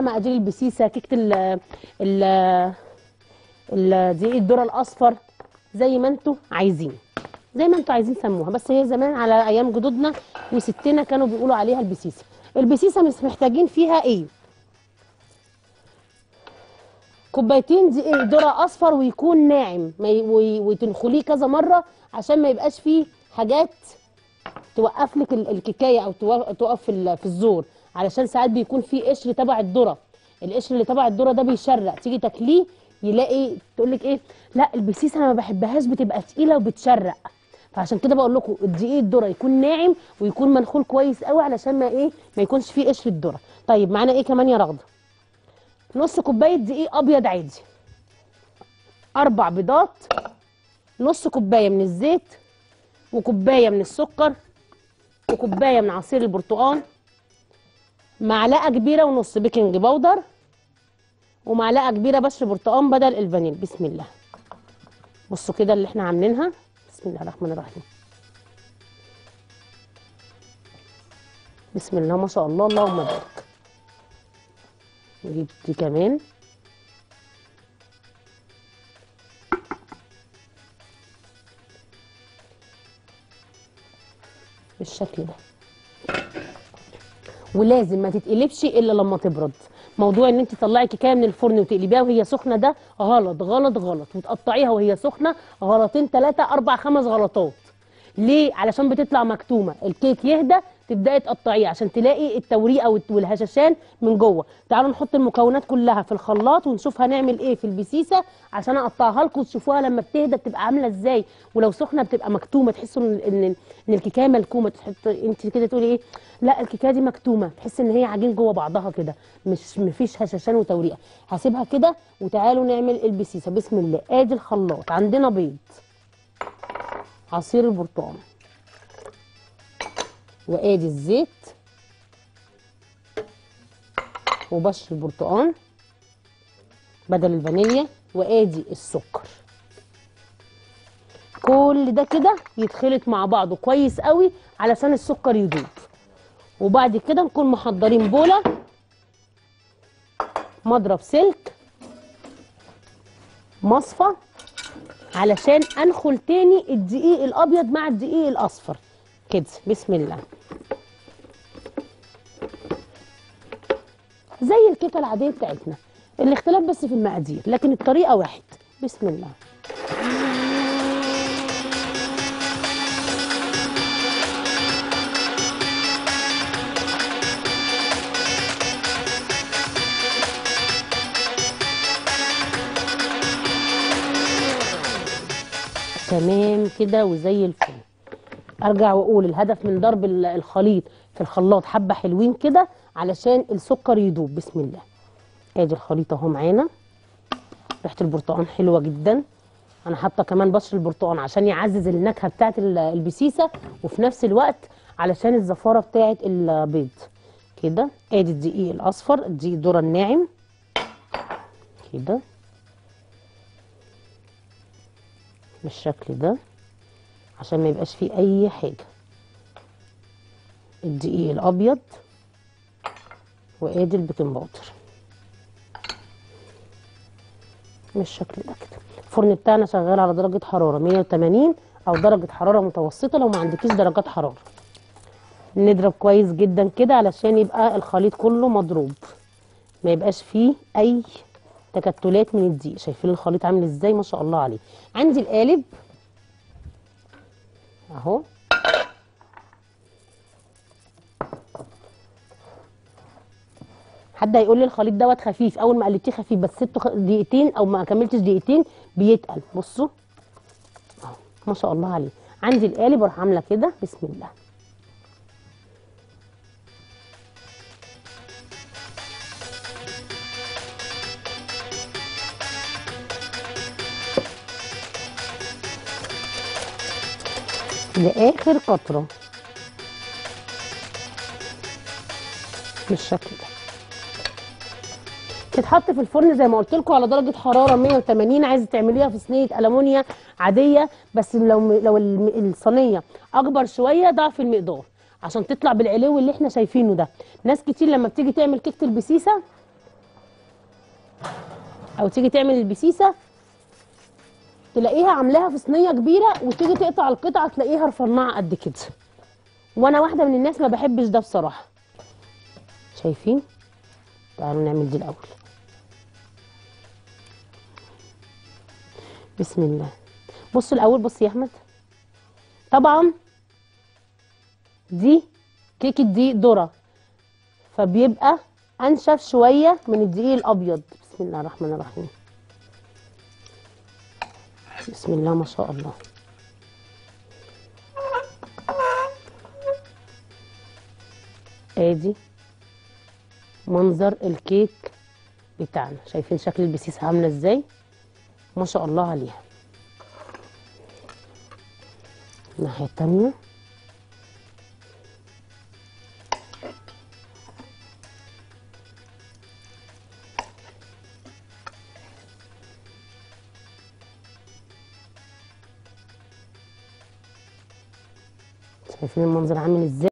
مقادير البسيسه كيكه ال ال ال- دقيق الذره الاصفر زي ما انتوا عايزين زي ما انتوا عايزين سموها بس هي زمان على ايام جدودنا وستنا كانوا بيقولوا عليها البسيسه البسيسه مش محتاجين فيها ايه كوبايتين دقيق ذره اصفر ويكون ناعم ما ي- وي- وتنخليه كذا مره عشان ما يبقاش فيه حاجات توقف لك ال- الكيكايه او تو- توقف في ال- في الزور علشان ساعات بيكون في قشر تبع الذره القشر اللي تبع الذره ده بيشرق تيجي تاكليه يلاقي تقول لك ايه لا البسيسه انا ما بحبهاش بتبقى تقيله وبتشرق فعشان كده بقول لكم الدقيق الذره يكون ناعم ويكون منخول كويس قوي علشان ما ايه ما يكونش فيه قشر الذره طيب معانا ايه كمان يا رغده نص كوبايه دقيق ابيض عادي اربع بيضات نص كوبايه من الزيت وكوبايه من السكر وكوبايه من عصير البرتقال معلقه كبيره ونص بيكنج باودر ومعلقه كبيره بشر برتقال بدل الفانيل بسم الله بصوا كده اللي احنا عاملينها بسم الله الرحمن الرحيم بسم الله ما شاء الله اللهم بارك نجيب دي كمان بالشكل ده ولازم ما تتقلبش الا لما تبرد موضوع ان انت تطلعي كيكايه من الفرن وتقلبيها وهي سخنه ده غلط غلط غلط وتقطعيها وهي سخنه غلطين ثلاثه اربع خمس غلطات ليه علشان بتطلع مكتومه الكيك يهدى تبداي تقطعيه عشان تلاقي التوريقه والت- والهشاشان من جوه تعالوا نحط المكونات كلها في الخلاط ونشوف هنعمل ايه في البسيسه عشان اقطعها لكم وتشوفوها لما بتهدى بتبقى عامله ازاي ولو سخنه بتبقى مكتومه تحسوا ان ان ان الكيكايه ملكومه تحط انت كده تقولي ايه لا الكيكايه دي مكتومه تحس ان هي عجين جوه بعضها كده مش مفيش هشاشان وتوريقه هسيبها كده وتعالوا نعمل البسيسه بسم الله ادي الخلاط عندنا بيض عصير البرتقال وادي الزيت وبشر البرتقال بدل الفانيليا وادي السكر كل ده كده يتخلط مع بعضه كويس قوي علشان السكر يدوب وبعد كده نكون محضرين بوله مضرب سلك مصفى علشان انخل تاني الدقيق الابيض مع الدقيق الاصفر كده بسم الله زي الكيكه العاديه بتاعتنا الاختلاف بس في المقادير لكن الطريقه واحد بسم الله تمام كده وزي الفل ارجع واقول الهدف من ضرب ال- الخليط في الخلاط حبه حلوين كده علشان السكر يدوب بسم الله ادي الخليط اهو معانا ريحه البرتقال حلوه جدا انا حاطه كمان بشر البرتقال عشان يعزز النكهه بتاعه ال- البسيسه وفي نفس الوقت علشان الزفاره بتاعه البيض كده ادي الدقيق الاصفر الدقيق الذره الناعم كده بالشكل ده عشان ما يبقاش فيه اي حاجه الدقيق الابيض وادي البيكنج باودر بالشكل ده كده الفرن بتاعنا شغال على درجه حراره 180 او درجه حراره متوسطه لو ما عندكيش درجات حراره نضرب كويس جدا كده علشان يبقى الخليط كله مضروب ما يبقاش فيه اي تكتلات من الدقيق شايفين الخليط عامل ازاي ما شاء الله عليه عندي القالب اهو حد هيقول لي الخليط دوت خفيف اول ما قلبتيه خفيف بس سبته خ- دقيقتين او ما كملتش دقيقتين بيتقل بصوا اهو ما شاء الله عليه عندي القالب اروح عامله كده بسم الله لاخر قطره بالشكل ده تتحط في الفرن زي ما قلت لكم على درجه حراره 180 عايزه تعمليها في صينيه المونيا عاديه بس لو لو الم- الصينيه اكبر شويه ضعف المقدار عشان تطلع بالعلو اللي احنا شايفينه ده ناس كتير لما بتيجي تعمل كيكه البسيسه او تيجي تعمل البسيسه تلاقيها عاملاها في صينيه كبيره وتيجي تقطع القطعه تلاقيها رفنعه قد كده وانا واحده من الناس ما بحبش ده بصراحه شايفين تعالوا نعمل دي الاول بسم الله بصوا الاول بص يا احمد طبعا دي كيكه دقيق ذره فبيبقى انشف شويه من الدقيق الابيض بسم الله الرحمن الرحيم بسم الله ما شاء الله ادي منظر الكيك بتاعنا شايفين شكل البسيس عامله ازاي ما شاء الله عليها الناحيه التانيه شايفين المنظر عامل ازاي